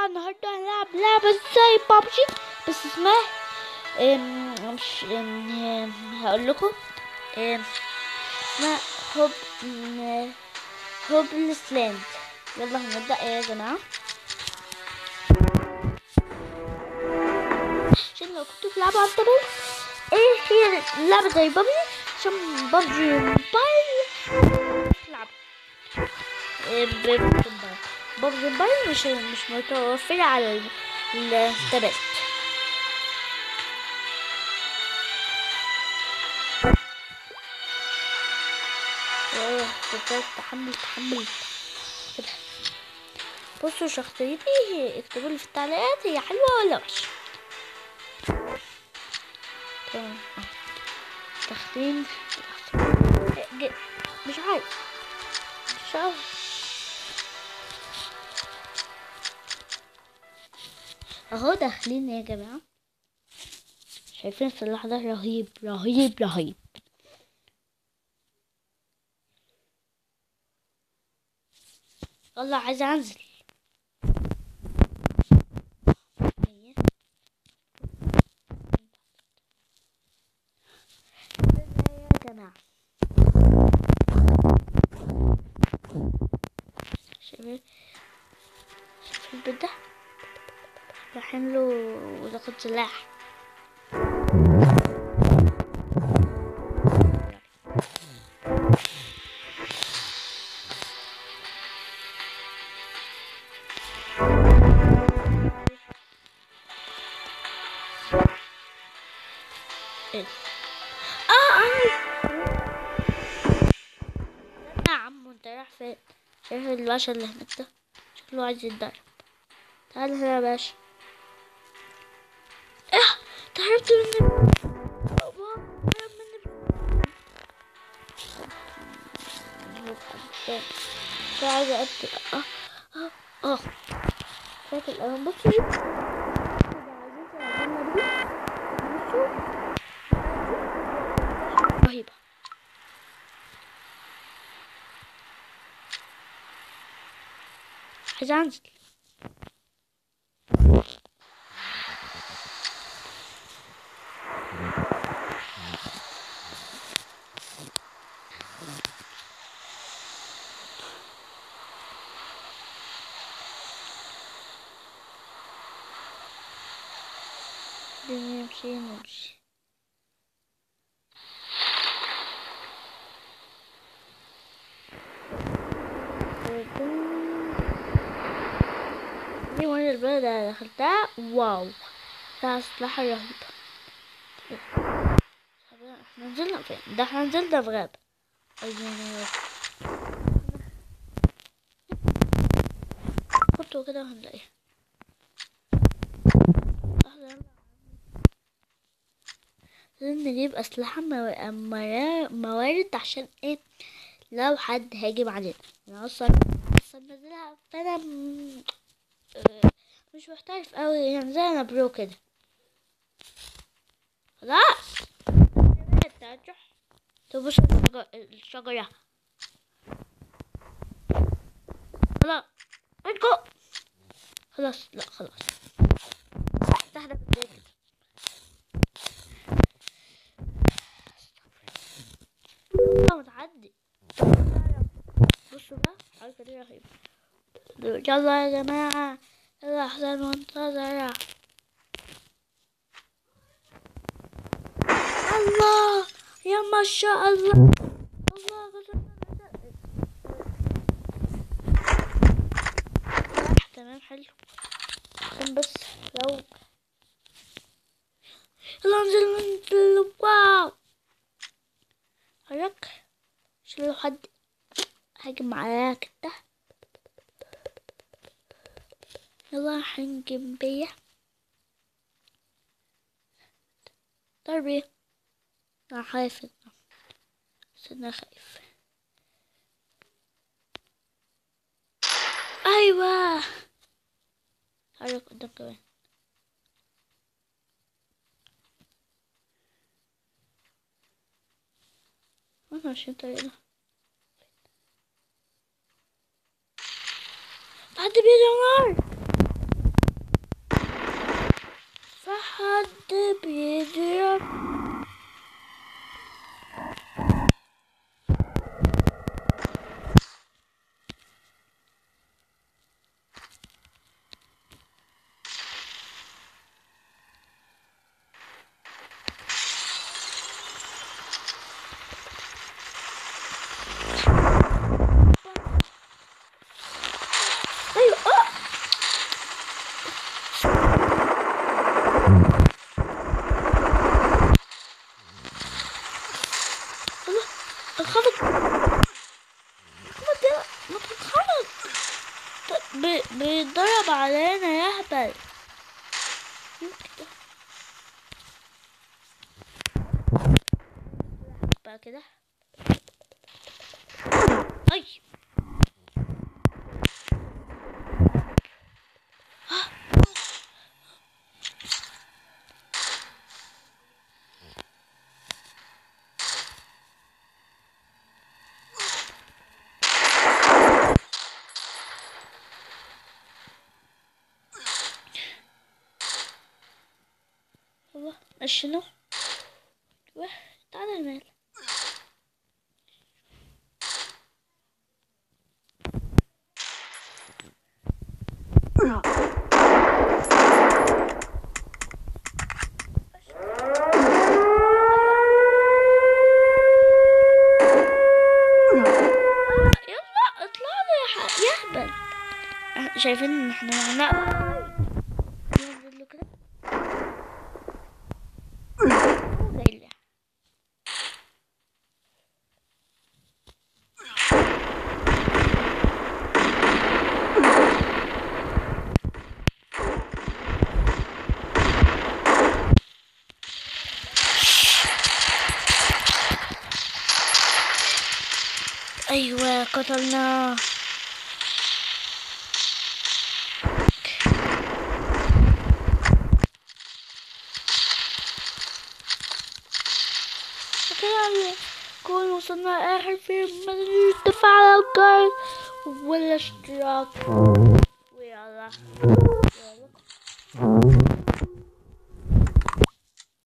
النهاردة هنلعب لعبة زي بابجي بس اسمها ام، مش ام، هقول لكم ام، اسمها هوب ام، هوبلس لاند يلا هنبدأ يا جماعة عشان لو كنتوا في لعبة عالطبيعي ايه هي لعبة زي بابجي عشان بابجي موبايل لعبة إيه، ب- موبايل بابجي موبايل مش مش متوفرة على ال- التابلت ايه تقدر تحمل تحمل كده بصوا شخصيتي اكتبوا لي في التعليقات هي حلوة ولا وحشة تمام اه. تختين ج- مش عارف مش عارف اهو داخلين يا جماعة شايفين السلاح ده رهيب رهيب رهيب يلا عايزة انزل هي. يا جماعة شايفين شايفين البيت ده رايحين له وناخد سلاح ايه اه اه استنى يا عم انت رايح فين شايف الباشا اللي هناك ده شكله عايز يتضرب تعال هنا يا باشا ايه انت هربت مني بابا هرب مني مش عايزة أقتل اه اه اه فات الألم بصوا دي. كده عايزين تعملنا دي. بصوا. رهيبة عايزة أنزل نمشي نمشي دي مرة البلد اللي دخلتها واو فيها أسلحة رهيبة طب احنا نزلنا فين؟ ده احنا نزلنا في غابة أيوة. خطوة كده وهنلاقيها أهلا لازم نجيب أسلحة مو- مرا- موارد عشان ايه لو حد هاجم علينا انا اصلا اصلا نازلها فانا م- آه، مش محترف اوي يعني زي انا برو كده خلاص انت هتروح تبص الشجر- الشجرة خلاص ارجع خلاص لا خلاص تحت في البيت كده يلا متعدي بصوا بقى حركة دي رهيبة يلا يا جماعة يلا أحسن منتظرة الله يا ما شاء الله الله تمام حلو عشان بس لو يلا انزل من ال- واو حرك عشان لو حد هاجم عليا كده يلا هنجم بيا ضربي انا خايف بس انا خايف ايوه حرك قدام كمان انا ماشيين طريقنا حد بيجي نار علينا يا اهبل بقى كده اي الله شنو واه تعال المال يلا اطلع له يا ح- يا اهبل اه، شايفين ان احنا معنا ننزل له كده زي ايوه قتلناه وكده نكون وصلنا آخر فيلم من تفعل الجايد والاشتراك ويلا يلا